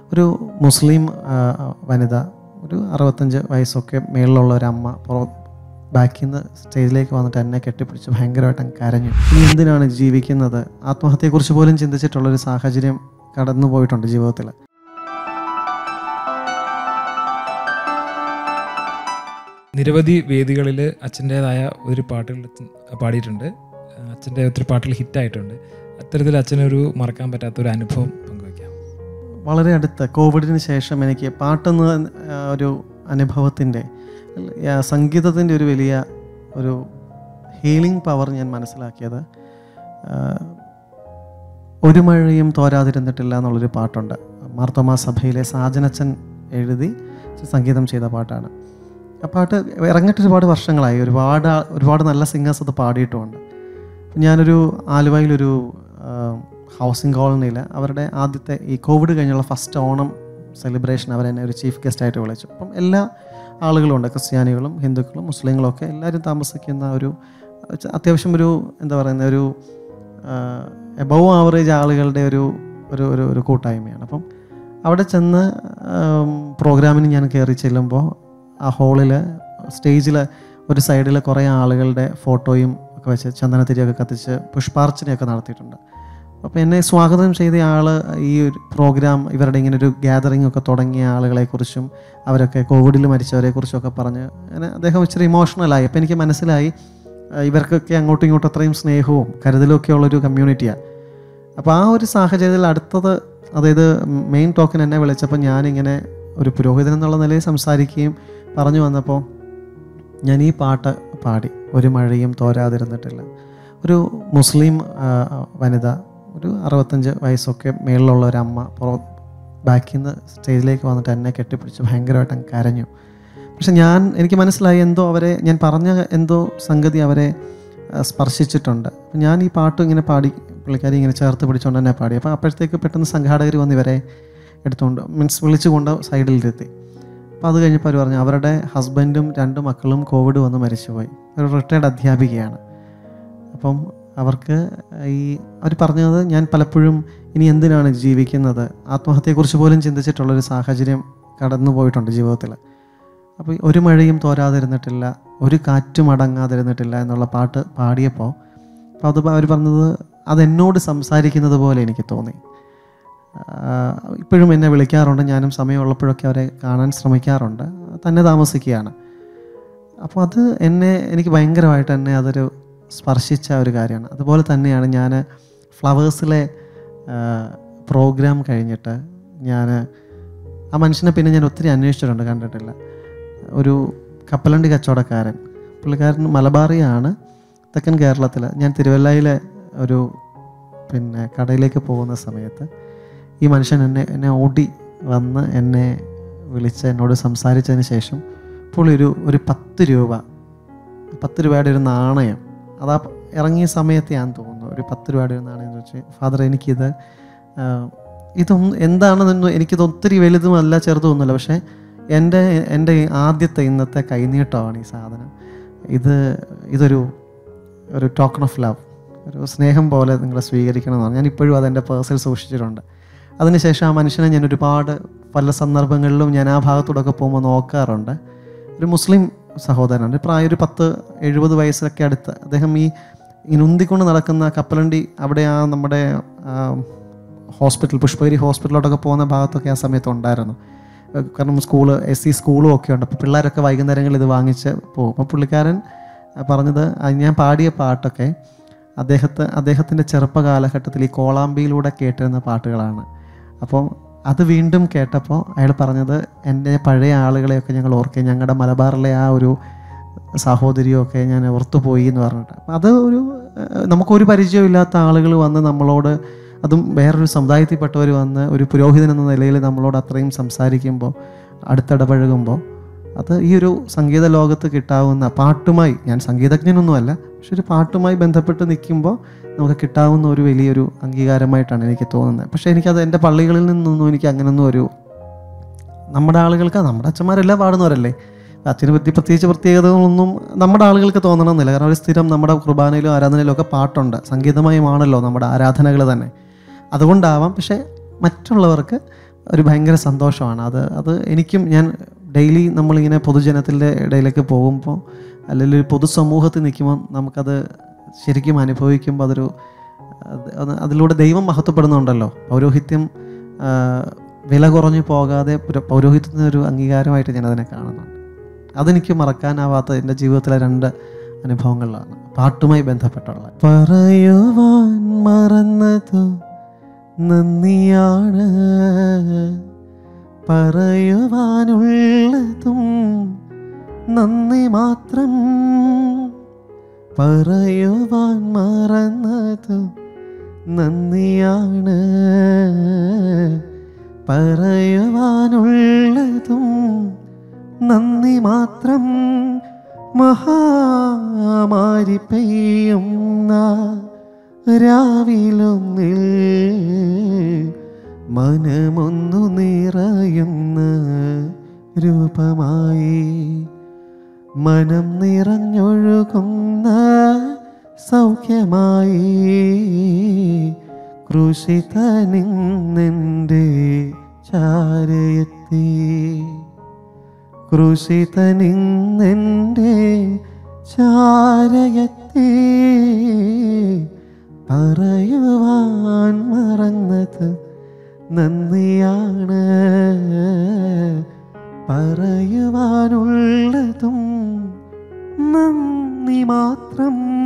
ഒരു മുസ്ലിം ആ, വനിത ഒരു അറുപത്തഞ്ച് വയസ്സൊക്കെ മേളിലുള്ള ഒരു അമ്മ പുറ ബാക്കിൽ നിന്ന് സ്റ്റേജിലേക്ക് വന്നിട്ട് എന്നെ കെട്ടിപ്പിടിച്ച് ഭയങ്കരമായിട്ട് അങ്ങ് കരഞ്ഞു ഇനി എന്തിനാണ് ജീവിക്കുന്നത് ആത്മഹത്യയെക്കുറിച്ച് പോലും ചിന്തിച്ചിട്ടുള്ളൊരു സാഹചര്യം കടന്നു പോയിട്ടുണ്ട് ജീവിതത്തിൽ നിരവധി വേദികളിൽ അച്ഛൻ്റേതായ ഒരു പാട്ടുകൾ അച്ഛൻ പാടിയിട്ടുണ്ട് അച്ഛൻ്റെ ഒത്തിരി പാട്ടുകൾ ഹിറ്റായിട്ടുണ്ട് അത്തരത്തിൽ അച്ഛനൊരു മറക്കാൻ പറ്റാത്ത ഒരു അനുഭവം പങ്കുവയ്ക്കാം വളരെ അടുത്ത് കോവിഡിന് ശേഷം എനിക്ക് പാട്ടെന്ന ആ, ഒരു അനുഭവത്തിൻ്റെ ആ, സംഗീതത്തിൻ്റെ ഒരു വലിയ ഒരു ഹീലിംഗ് പവർ ഞാൻ മനസ്സിലാക്കിയത് ആ, ഒരു മഴയും തോരാതിരുന്നിട്ടില്ല എന്നുള്ളൊരു പാട്ടുണ്ട് മാർത്തോമാ സഭയിലെ സാജനച്ചൻ എഴുതി സംഗീതം ചെയ്ത പാട്ടാണ് ആ പാട്ട് ഇറങ്ങിയിട്ട് ഒരുപാട് വർഷങ്ങളായി ഒരുപാട് ആ- ഒരുപാട് നല്ല സിംഗേഴ്സ് അത് പാടിയിട്ടുമുണ്ട് ഞാനൊരു ആലുവയിലൊരു ആ, ഹൗസിംഗ് കോളനിയിൽ അവരുടെ ആദ്യത്തെ ഈ കോവിഡ് കഴിഞ്ഞുള്ള ഫസ്റ്റ് ഓണം സെലിബ്രേഷൻ അവരെന്നെ ഒരു ചീഫ് ഗസ്റ്റായിട്ട് വിളിച്ചു അപ്പം എല്ലാ ആളുകളും ഉണ്ട് ക്രിസ്ത്യാനികളും ഹിന്ദുക്കളും മുസ്ലിങ്ങളും ഒക്കെ എല്ലാവരും താമസിക്കുന്ന ഒരു അത്യാവശ്യം ഒരു എന്താ പറയുന്ന ഒരു എബവ് ആവറേജ് ആളുകളുടെ ഒരു ഒരു ഒരു ഒരു കൂട്ടായ്മയാണ് അപ്പം അവിടെ ചെന്ന് പ്രോഗ്രാമിന് ഞാൻ കയറി ചെല്ലുമ്പോൾ ആ ഹോളിൽ സ്റ്റേജിൽ ഒരു സൈഡിൽ കുറേ ആളുകളുടെ ഫോട്ടോയും ഒക്കെ വെച്ച് ചന്ദനത്തിരിയൊക്കെ കത്തിച്ച് പുഷ്പാർച്ചനയൊക്കെ നടത്തിയിട്ടുണ്ട് അപ്പോൾ എന്നെ സ്വാഗതം ചെയ്ത ആൾ ഈ ഒരു പ്രോഗ്രാം ഇവരുടെ ഇങ്ങനെ ഒരു ഗ്യാതറിംഗ് ഒക്കെ തുടങ്ങിയ ആളുകളെക്കുറിച്ചും അവരൊക്കെ കോവിഡിൽ മരിച്ചവരെക്കുറിച്ചൊക്കെ പറഞ്ഞ് അങ്ങനെ അദ്ദേഹം ഇച്ചിരി ഇമോഷണലായി അപ്പോൾ എനിക്ക് മനസ്സിലായി ആ, ഇവർക്കൊക്കെ അങ്ങോട്ടും ഇങ്ങോട്ടും അത്രയും സ്നേഹവും കരുതലും ഒക്കെ ഉള്ളൊരു കമ്മ്യൂണിറ്റിയാണ് അപ്പോൾ ആ ഒരു സാഹചര്യത്തിൽ അടുത്തത് അതായത് മെയിൻ ടോക്കൻ എന്നെ വിളിച്ചപ്പോൾ ഞാനിങ്ങനെ ഒരു പുരോഹിതൻ എന്നുള്ള നിലയിൽ സംസാരിക്കുകയും പറഞ്ഞു വന്നപ്പോൾ ഞാൻ ഈ പാട്ട് പാടി ഒരു മഴയും തോരാതിരുന്നിട്ടില്ല ഒരു മുസ്ലിം ആ, വനിത ഒരു അറുപത്തഞ്ച് വയസ്സൊക്കെ മേളിലുള്ള ഒരു അമ്മ പുറ ബാക്കിൽ നിന്ന് സ്റ്റേജിലേക്ക് വന്നിട്ട് എന്നെ കെട്ടിപ്പിടിച്ച് ഭയങ്കരമായിട്ട് അങ്ങ് കരഞ്ഞു പക്ഷെ ഞാൻ എനിക്ക് മനസ്സിലായി എന്തോ അവരെ ഞാൻ പറഞ്ഞ എന്തോ സംഗതി അവരെ ആ, സ്പർശിച്ചിട്ടുണ്ട് അപ്പം ഞാൻ ഈ പാട്ട് ഇങ്ങനെ പാടി പുള്ളിക്കാരി ഇങ്ങനെ ചേർത്ത് പിടിച്ചുകൊണ്ട് തന്നെ പാടി അപ്പോൾ അപ്പോഴത്തേക്ക് പെട്ടെന്ന് സംഘാടകർ വന്ന് ഇവരെ എടുത്തുകൊണ്ട് മീൻസ് വിളിച്ചുകൊണ്ട് സൈഡിലിരുത്തി അപ്പോൾ അത് കഴിഞ്ഞപ്പോൾ അവർ പറഞ്ഞു അവരുടെ ഹസ്ബൻഡും രണ്ട് മക്കളും കോവിഡ് വന്ന് മരിച്ചുപോയി ഒരു റിട്ടയർഡ് അധ്യാപികയാണ് അപ്പം അവർക്ക് ഈ അവർ പറഞ്ഞത് ഞാൻ പലപ്പോഴും ഇനി എന്തിനാണ് ജീവിക്കുന്നത് ആത്മഹത്യയെക്കുറിച്ച് പോലും ചിന്തിച്ചിട്ടുള്ളൊരു സാഹചര്യം കടന്നു പോയിട്ടുണ്ട് ജീവിതത്തിൽ അപ്പോൾ ഈ ഒരു മഴയും തോരാതിരുന്നിട്ടില്ല ഒരു കാറ്റും അടങ്ങാതിരുന്നിട്ടില്ല എന്നുള്ള പാട്ട് പാടിയപ്പോൾ അപ്പോൾ അത് അവർ പറഞ്ഞത് അതെന്നോട് സംസാരിക്കുന്നത് പോലെ എനിക്ക് തോന്നി ആഹ് ഇപ്പോഴും എന്നെ വിളിക്കാറുണ്ട് ഞാനും സമയമുള്ളപ്പോഴൊക്കെ അവരെ കാണാൻ ശ്രമിക്കാറുണ്ട് തന്നെ താമസിക്കുകയാണ് അപ്പോൾ അത് എന്നെ എനിക്ക് ഭയങ്കരമായിട്ട് എന്നെ അതൊരു സ്പർശിച്ച ഒരു കാര്യമാണ് അതുപോലെ തന്നെയാണ് ഞാൻ ഫ്ലവേഴ്സിലെ പ്രോഗ്രാം കഴിഞ്ഞിട്ട് ഞാൻ ആ മനുഷ്യനെ പിന്നെ ഞാൻ ഒത്തിരി അന്വേഷിച്ചിട്ടുണ്ട് കണ്ടിട്ടില്ല ഒരു കപ്പലണ്ടി കച്ചവടക്കാരൻ പുള്ളിക്കാരൻ മലബാറിയാണ് തെക്കൻ കേരളത്തിൽ ഞാൻ തിരുവല്ലയിലെ ഒരു പിന്നെ കടയിലേക്ക് പോകുന്ന സമയത്ത് ഈ മനുഷ്യൻ എന്നെ എന്നെ ഓടി വന്ന് എന്നെ വിളിച്ച് എന്നോട് സംസാരിച്ചതിന് ശേഷം പുള്ളി ഒരു ഒരു പത്ത് രൂപ പത്ത് രൂപയുടെ ഒരു നാണയം അതാ ഇറങ്ങിയ സമയത്ത് ഞാൻ തോന്നുന്നു ഒരു പത്ത് രൂപയുടെ ഒരു നാണയം എന്ന് വെച്ച് ഫാദർ എനിക്കിത് ആ, ഇതൊന്നും എന്താണെന്നൊന്നും എനിക്കിത് ഒത്തിരി വലുതുമല്ല ചെറുതുമൊന്നുമല്ല പക്ഷേ എൻ്റെ എൻ്റെ ഈ ആദ്യത്തെ ഇന്നത്തെ കൈനീട്ടമാണ് ഈ സാധനം ഇത് ഇതൊരു ഒരു ടോക്കൺ ഓഫ് ലവ് ഒരു സ്നേഹം പോലെ നിങ്ങൾ സ്വീകരിക്കണമെന്നാണ് ഞാൻ ഇപ്പോഴും അതെൻ്റെ പേഴ്സിൽ സൂക്ഷിച്ചിട്ടുണ്ട് അതിനുശേഷം ആ മനുഷ്യനെ ഞാൻ ഒരുപാട് പല സന്ദർഭങ്ങളിലും ഞാൻ ആ ഭാഗത്തൂടെയൊക്കെ പോകുമ്പോൾ നോക്കാറുണ്ട് ഒരു മുസ്ലിം സഹോദരനാണ് ഒരു പ്രായം ഒരു പത്ത് എഴുപത് വയസ്സൊക്കെ അടുത്ത് അദ്ദേഹം ഈ ഇങ്ങനെ ഉന്തിക്കൊണ്ട് നടക്കുന്ന കപ്പലണ്ടി അവിടെ ആ നമ്മുടെ ആ, ഹോസ്പിറ്റൽ പുഷ്പഗിരി ഹോസ്പിറ്റലിലോട്ടൊക്കെ പോകുന്ന ഭാഗത്തൊക്കെ ആ സമയത്ത് ഉണ്ടായിരുന്നു ഏഹ് കാരണം സ്കൂള് എസ് സി സ്കൂളും ഒക്കെ ഉണ്ട് അപ്പോൾ പിള്ളേരൊക്കെ വൈകുന്നേരങ്ങളിൽ ഇത് വാങ്ങിച്ച് പോകും അപ്പോൾ പുള്ളിക്കാരൻ ആ, പറഞ്ഞത് ആ, ഞാൻ പാടിയ പാട്ടൊക്കെ അദ്ദേഹത്തെ അദ്ദേഹത്തിൻ്റെ ചെറുപ്പ കാലഘട്ടത്തിൽ ഈ കോളാമ്പിയിലൂടെ കേട്ടിരുന്ന പാട്ടുകളാണ് അപ്പോൾ അത് വീണ്ടും കേട്ടപ്പോൾ അയാൾ പറഞ്ഞത് എൻ്റെ പഴയ ആളുകളെയൊക്കെ ഞങ്ങൾ ഓർക്കുകയും ഞങ്ങളുടെ മലബാറിലെ ആ ഒരു സാഹോദര്യമൊക്കെ ഞാൻ ഓർത്തുപോയി എന്ന് പറഞ്ഞിട്ട് അപ്പം അത് ഒരു ഏഹ്, നമുക്കൊരു പരിചയമില്ലാത്ത ആളുകൾ വന്ന് നമ്മളോട് അതും വേറൊരു സമുദായത്തിൽപ്പെട്ടവർ വന്ന് ഒരു പുരോഹിതൻ എന്ന നിലയിൽ നമ്മളോട് അത്രയും സംസാരിക്കുമ്പോൾ അടുത്തിടപഴകുമ്പോൾ അത് ഈ ഒരു സംഗീത ലോകത്ത് കിട്ടാവുന്ന പാട്ടുമായി ഞാൻ സംഗീതജ്ഞനൊന്നുമല്ല പക്ഷെ ഒരു പാട്ടുമായി ബന്ധപ്പെട്ട് നിൽക്കുമ്പോൾ നമുക്ക് കിട്ടാവുന്ന ഒരു വലിയൊരു അംഗീകാരമായിട്ടാണ് എനിക്ക് തോന്നുന്നത് പക്ഷേ എനിക്കത് എൻ്റെ പള്ളികളിൽ നിന്നൊന്നും എനിക്ക് അങ്ങനൊന്നും ഒരു നമ്മുടെ ആളുകൾക്ക് നമ്മുടെ അച്ഛന്മാരെല്ലാം പാടുന്നവരല്ലേ അച്ഛനെ പറ്റി പ്രത്യേകിച്ച് പ്രത്യേകതകളൊന്നും നമ്മുടെ ആളുകൾക്ക് തോന്നണമെന്നില്ല കാരണം ഒരു സ്ഥിരം നമ്മുടെ കുർബാനയിലും ആരാധനയിലും ഒക്കെ പാട്ടുണ്ട് സംഗീതമയമാണല്ലോ നമ്മുടെ ആരാധനകൾ തന്നെ അതുകൊണ്ടാവാം പക്ഷേ മറ്റുള്ളവർക്ക് ഒരു ഭയങ്കര സന്തോഷമാണ് അത് അത് എനിക്കും ഞാൻ ഡെയിലി നമ്മളിങ്ങനെ പൊതുജനത്തിൻ്റെ ഇടയിലേക്ക് പോകുമ്പോൾ അല്ലെങ്കിൽ ഒരു പൊതുസമൂഹത്തിൽ നിൽക്കുമ്പോൾ നമുക്കത് ശരിക്കും അനുഭവിക്കുമ്പോൾ അതൊരു അത് അത് അതിലൂടെ ദൈവം മഹത്വപ്പെടുന്നുണ്ടല്ലോ പൗരോഹിത്യം ആ, വില കുറഞ്ഞു പോകാതെ ഒരു പൗരോഹിത്യത്തിന് ഒരു അംഗീകാരമായിട്ട് ഞാൻ അതിനെ കാണുന്നുണ്ട് അതെനിക്ക് മറക്കാനാവാത്ത എൻ്റെ ജീവിതത്തിലെ രണ്ട് അനുഭവങ്ങളിലാണ് പാട്ടുമായി ബന്ധപ്പെട്ടുള്ള പറയുവാൻ മറന്നതു നന്ദിയാണ് പറയുവാനുള്ളതും നന്ദി മാത്രം പറയുവാൻ മറന്നതു നന്ദിയാണ് പറയുവാനുള്ളതും നന്ദി മാത്രം മഹാമാരി പെയ്യുന്ന രാവിലൊന്നിൽ മനമൊന്നു നിറയുന്ന രൂപമായി മനം നിറഞ്ഞൊഴുകുന്ന സൗഖ്യമായി കൃഷിത നിന്നെൻ്റെ ചാരയെത്തി കൃഷിത നിന്നെൻ്റെ ചാരയെത്തി പറയുവാൻ മറന്നത് നന്ദിയാണ് പറയുവാനുള്ളതും നന്ദി മാത്രം